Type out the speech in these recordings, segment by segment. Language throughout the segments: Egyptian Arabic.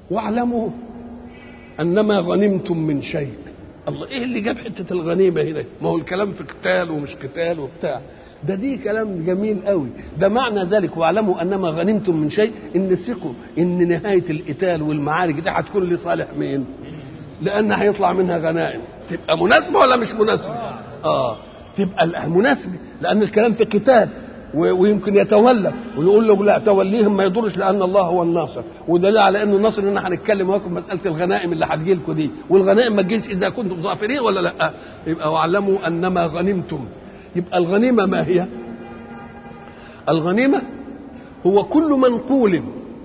واعلموا انما غنمتم من شيء الله ايه اللي جاب حته الغنيمه هنا ما هو الكلام في قتال ومش قتال وبتاع ده دي كلام جميل قوي ده معنى ذلك واعلموا انما غنمتم من شيء ان ثقوا ان نهايه القتال والمعارك دي هتكون لصالح مين لان هيطلع منها غنائم تبقى مناسبه ولا مش مناسبه اه تبقى مناسبه لان الكلام في قتال ويمكن يتولى ويقول له لا توليهم ما يضرش لان الله هو الناصر ودليل على انه الناصر ان هنتكلم معاكم مساله الغنائم اللي هتجي لكم دي والغنائم ما تجيش اذا كنتم ظافرين ولا لا يبقى واعلموا انما غنمتم يبقى الغنيمه ما هي الغنيمه هو كل منقول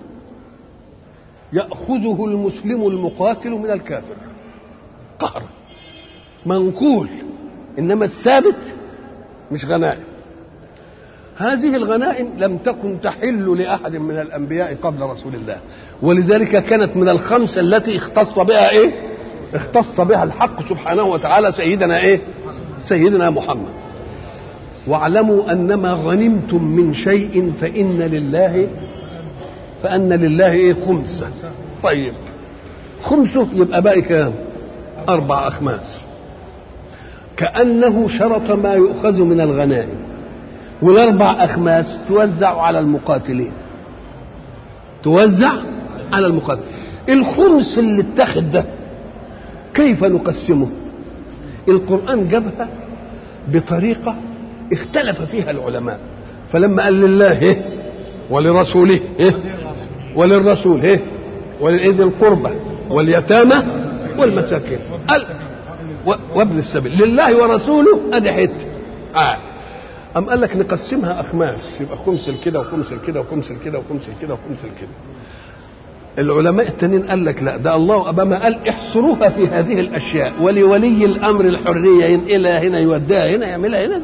ياخذه المسلم المقاتل من الكافر قهرا منقول انما الثابت مش غنائم هذه الغنائم لم تكن تحل لاحد من الانبياء قبل رسول الله ولذلك كانت من الخمسه التي اختص بها ايه اختص بها الحق سبحانه وتعالى سيدنا ايه سيدنا محمد واعلموا انما غنمتم من شيء فان لله فان لله ايه خمسه طيب خمسه يبقى باقي كام اربع اخماس كانه شرط ما يؤخذ من الغنائم والاربع اخماس توزع على المقاتلين توزع على المقاتل الخمس اللي اتخذ ده كيف نقسمه القران جابها بطريقه اختلف فيها العلماء فلما قال لله إيه؟ ولرسوله إيه؟ وللرسول إيه؟ ولذي القربى واليتامى والمساكين قال وابن السبيل لله ورسوله ادي حته آه. أم قال لك نقسمها أخماس يبقى خمس كده وخمس كده وخمس كده وخمس كده وخمس كده العلماء التانيين قال لك لا ده الله أبما قال احصروها في هذه الأشياء ولولي الأمر الحرية ينقلها هنا يوديها هنا يعملها هنا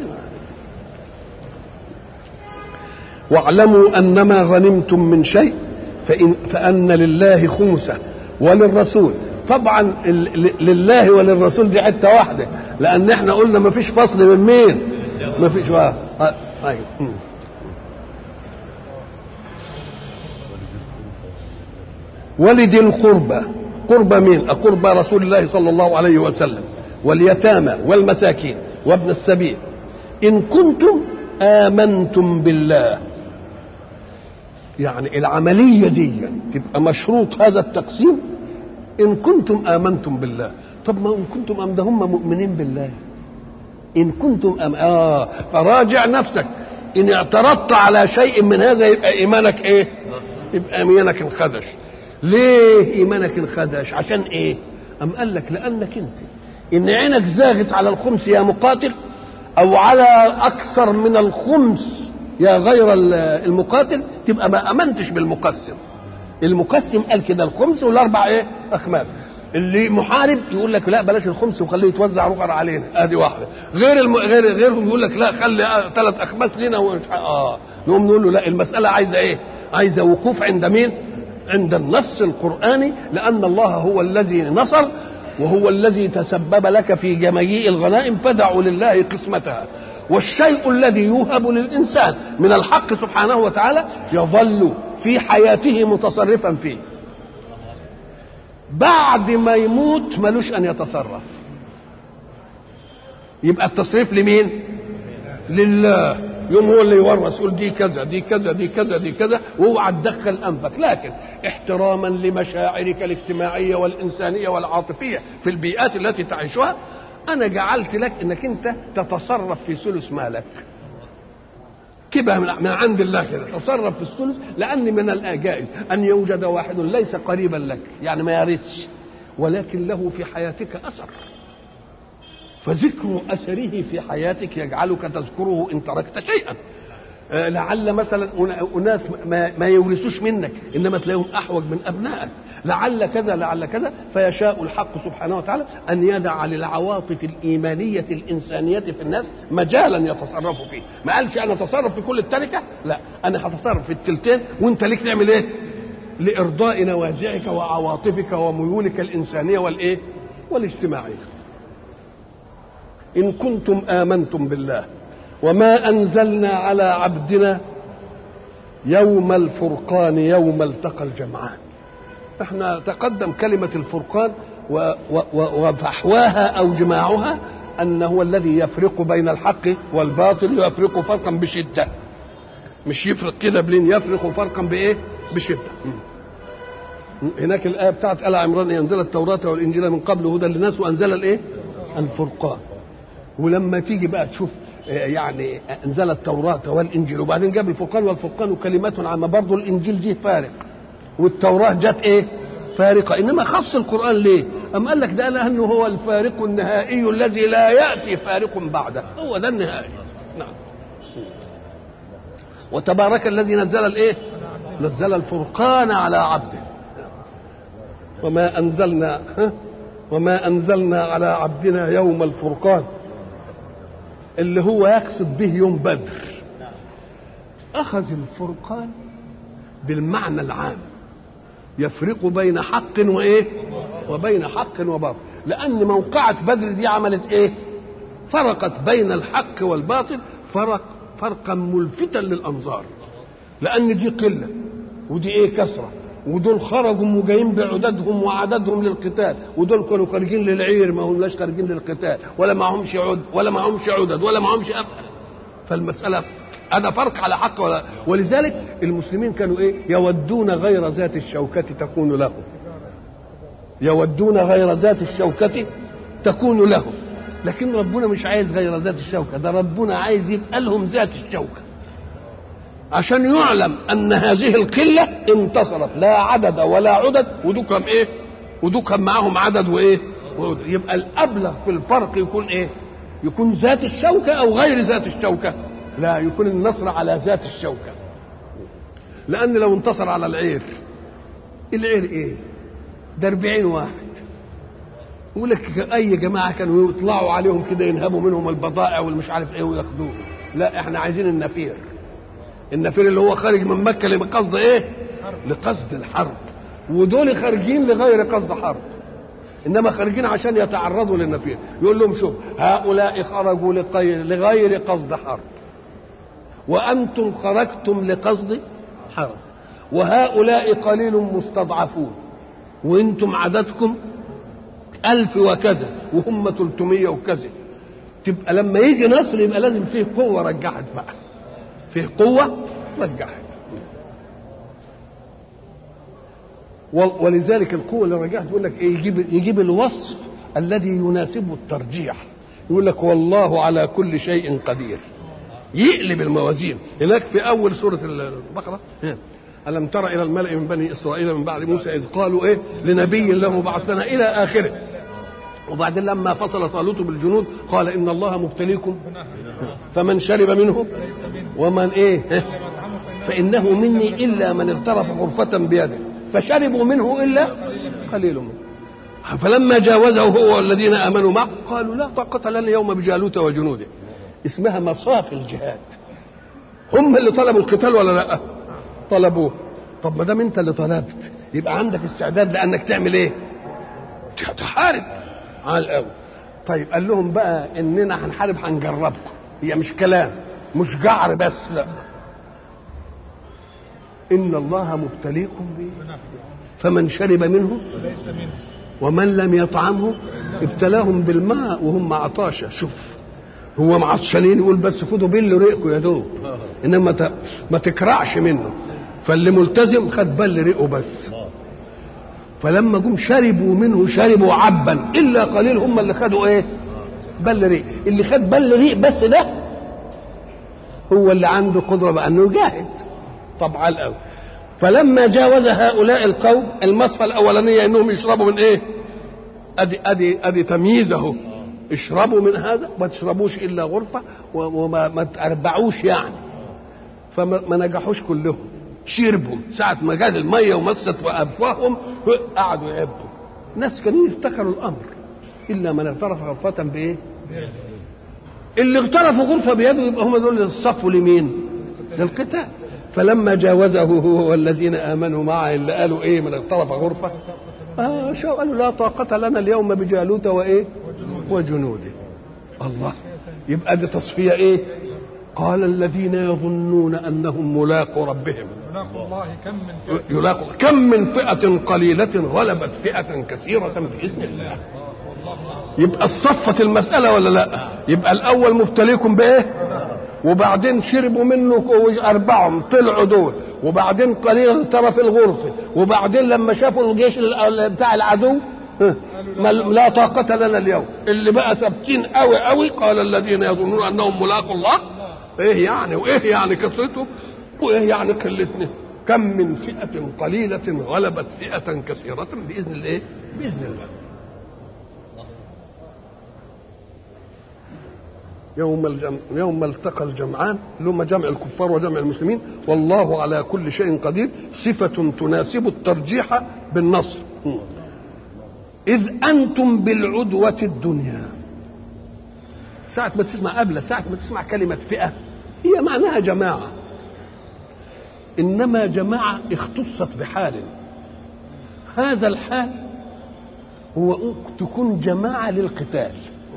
واعلموا أنما غنمتم من شيء فإن فأن لله خمسه وللرسول طبعا لله وللرسول دي حته واحده لان احنا قلنا ما فيش فصل من مين ما فيش واحد طيب ولذي القربى قربى مين قربى رسول الله صلى الله عليه وسلم واليتامى والمساكين وابن السبيل ان كنتم امنتم بالله يعني العمليه دي تبقى مشروط هذا التقسيم ان كنتم امنتم بالله طب ما ان كنتم ام ده هم مؤمنين بالله ان كنتم أم اه فراجع نفسك ان اعترضت على شيء من هذا يبقى ايمانك ايه يبقى ايمانك انخدش ليه ايمانك انخدش عشان ايه ام قال لك لانك انت ان عينك زاغت على الخمس يا مقاتل او على اكثر من الخمس يا غير المقاتل تبقى ما امنتش بالمقسم المقسم قال كده الخمس والاربع ايه اخماس اللي محارب يقول لك لا بلاش الخمس وخليه يتوزع رقر علينا ادي واحده غير الم... غير غيرهم يقول لك لا خلي ثلاث اخماس لنا ومش اه نقوم نقول له لا المساله عايزه ايه عايزه وقوف عند مين عند النص القراني لان الله هو الذي نصر وهو الذي تسبب لك في جميع الغنائم فدعوا لله قسمتها والشيء الذي يوهب للانسان من الحق سبحانه وتعالى يظل في حياته متصرفا فيه بعد ما يموت ملوش ان يتصرف يبقى التصريف لمين لله يوم هو اللي يورث يقول دي كذا دي كذا دي كذا دي كذا واوعى تدخل انفك لكن احتراما لمشاعرك الاجتماعيه والانسانيه والعاطفيه في البيئات التي تعيشها انا جعلت لك انك انت تتصرف في ثلث مالك كده من عند الله كده تصرف في الثلث لان من الجائز ان يوجد واحد ليس قريبا لك يعني ما يرثش ولكن له في حياتك اثر فذكر اثره في حياتك يجعلك تذكره ان تركت شيئا آه لعل مثلا اناس ما, ما يورثوش منك انما تلاقيهم احوج من ابنائك لعل كذا لعل كذا فيشاء الحق سبحانه وتعالى ان يدع للعواطف الايمانيه الانسانيه في الناس مجالا يتصرفوا فيه ما قالش انا اتصرف في كل التركه لا انا هتصرف في التلتين وانت ليك تعمل ايه لارضاء نوازعك وعواطفك وميولك الانسانيه والايه والاجتماعيه ان كنتم امنتم بالله وما انزلنا على عبدنا يوم الفرقان يوم التقى الجمعان احنا تقدم كلمة الفرقان و- و- و- وفحواها أو جماعها أن هو الذي يفرق بين الحق والباطل يفرق فرقا بشدة مش يفرق كده بلين يفرق فرقا بإيه بشدة هناك الآية بتاعت آل عمران أنزل التوراة والإنجيل من قبل هدى للناس وأنزل الإيه الفرقان ولما تيجي بقى تشوف آه، يعني انزل التوراه والانجيل وبعدين جاب الفرقان والفرقان كلمات عامه برضه الانجيل جه فارق والتوراه جت ايه؟ فارقه انما خص القران ليه؟ أم قال لك ده لانه هو الفارق النهائي الذي لا ياتي فارق بعده هو ده النهائي نعم وتبارك الذي نزل الايه؟ نزل الفرقان على عبده وما انزلنا ها؟ وما انزلنا على عبدنا يوم الفرقان اللي هو يقصد به يوم بدر اخذ الفرقان بالمعنى العام يفرق بين حق وايه وبين حق وباطل لان موقعة بدر دي عملت ايه فرقت بين الحق والباطل فرق فرقا ملفتا للانظار لان دي قله ودي ايه كثره ودول خرجوا وجايين بعددهم وعددهم للقتال ودول كانوا خارجين للعير ما هملاش خارجين للقتال ولا معهمش عد ولا معهمش عدد ولا معهمش أب فالمسألة هذا فرق على حق ولا ولذلك المسلمين كانوا ايه يودون غير ذات الشوكة تكون لهم يودون غير ذات الشوكة تكون لهم لكن ربنا مش عايز غير ذات الشوكة ده ربنا عايز يبقى لهم ذات الشوكة عشان يعلم ان هذه القله انتصرت لا عدد ولا عدد ودوكم ايه ودوكم معاهم عدد وايه وعدد. يبقى الابلغ في الفرق يكون ايه يكون ذات الشوكه او غير ذات الشوكه لا يكون النصر على ذات الشوكه لان لو انتصر على العير العير ايه ده 40 واحد يقول لك اي جماعه كانوا يطلعوا عليهم كده ينهبوا منهم البضائع والمش عارف ايه وياخدوه لا احنا عايزين النفير النفير اللي هو خارج من مكة لقصد ايه لقصد الحرب ودول خارجين لغير قصد حرب انما خارجين عشان يتعرضوا للنفير يقول لهم شوف هؤلاء خرجوا لغير, لغير قصد حرب وانتم خرجتم لقصد حرب وهؤلاء قليل مستضعفون وانتم عددكم ألف وكذا وهم 300 وكذا تبقى لما يجي نصر يبقى لازم فيه قوة رجحت بقى فيه قوة رجحت ولذلك القوة اللي رجحت يقول لك ايه يجيب يجيب الوصف الذي يناسبه الترجيح يقول لك والله على كل شيء قدير يقلب الموازين هناك في اول سورة البقرة ألم تر إلى الملأ من بني إسرائيل من بعد موسى إذ قالوا إيه لنبي له بعث لنا إلى آخره وبعدين لما فصل طالوت بالجنود قال إن الله مبتليكم فمن شرب منه ومن إيه فإنه مني إلا من اغترف غرفة بيده فشربوا منه إلا قليل منه فلما جاوزه هو والذين آمنوا معه قالوا لا طاقة لنا اليوم بجالوت وجنوده اسمها مصاف الجهاد هم اللي طلبوا القتال ولا لا طلبوه طب ما دام انت اللي طلبت يبقى عندك استعداد لانك تعمل ايه تحارب على الاول طيب قال لهم بقى اننا هنحارب هنجربكم هي مش كلام مش جعر بس لا ان الله مبتليكم به فمن شرب منه ومن لم يطعمه ابتلاهم بالماء وهم عطاشة شوف هو معطشانين يقول بس خدوا بل ريقكم يا دوب انما ما تكرعش منه فاللي ملتزم خد بل ريقه بس فلما جم شربوا منه شربوا عبا الا قليل هم اللي خدوا ايه بل ريق اللي خد بل ريق بس ده هو اللي عنده قدره بقى انه يجاهد طبعا الاول فلما جاوز هؤلاء القوم المصفى الاولانيه انهم يشربوا من ايه ادي ادي ادي تمييز اهو اشربوا من هذا ما تشربوش الا غرفه وما ما تربعوش يعني فما نجحوش كلهم شربوا ساعة ما جات المية ومست أفواههم قعدوا يعبوا ناس كانوا يفتكروا الأمر إلا من اغترف غرفة بإيه؟ اللي اغترفوا غرفة بيده يبقى هم دول الصفوا لمين؟ للقتال فلما جاوزه هو والذين آمنوا معه اللي قالوا إيه من اغترف غرفة آه شو قالوا لا طاقة لنا اليوم بجالوت وإيه؟ وجنوده الله يبقى دي تصفية إيه؟ قال الذين يظنون انهم ملاقوا ربهم يلاقوا الله كم من فئة يلاقوا كم من فئة قليلة غلبت فئة كثيرة بإذن الله يبقى الصفة المسألة ولا لا يبقى الأول مبتليكم بإيه وبعدين شربوا منه أربعهم طلعوا دول وبعدين قليلا ترى في الغرفة وبعدين لما شافوا الجيش ال- بتاع العدو ها، ما- لا طاقة لنا اليوم اللي بقى ثابتين قوي قوي قال الذين يظنون أنهم ملاقوا الله إيه يعني وإيه يعني كثرته وإيه يعني قلتنا كم من فئة قليلة غلبت فئة كثيرة بإذن الله بإذن الله يوم الجمع يوم التقى الجمعان اللي هم جمع الكفار وجمع المسلمين والله على كل شيء قدير صفة تناسب الترجيح بالنصر إذ أنتم بالعدوة الدنيا ساعة ما تسمع قبل ساعة ما تسمع كلمة فئة هي معناها جماعة إنما جماعة اختصت بحال هذا الحال هو تكون جماعة للقتال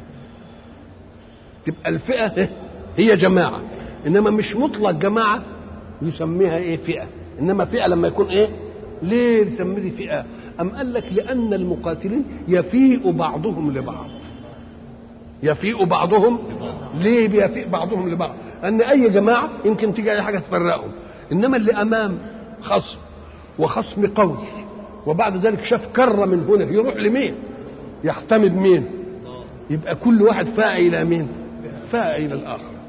تبقى الفئة هي جماعة إنما مش مطلق جماعة يسميها إيه فئة إنما فئة لما يكون إيه ليه يسمي دي فئة أم قال لك لأن المقاتلين يفيء بعضهم لبعض يفيء بعضهم ليه بيفيء بعضهم لبعض أن أي جماعة يمكن تيجي أي حاجة تفرقهم إنما اللي أمام خصم وخصم قوي وبعد ذلك شاف كرة من هنا يروح لمين يحتمد مين يبقى كل واحد فاء إلى مين فاء إلى الآخر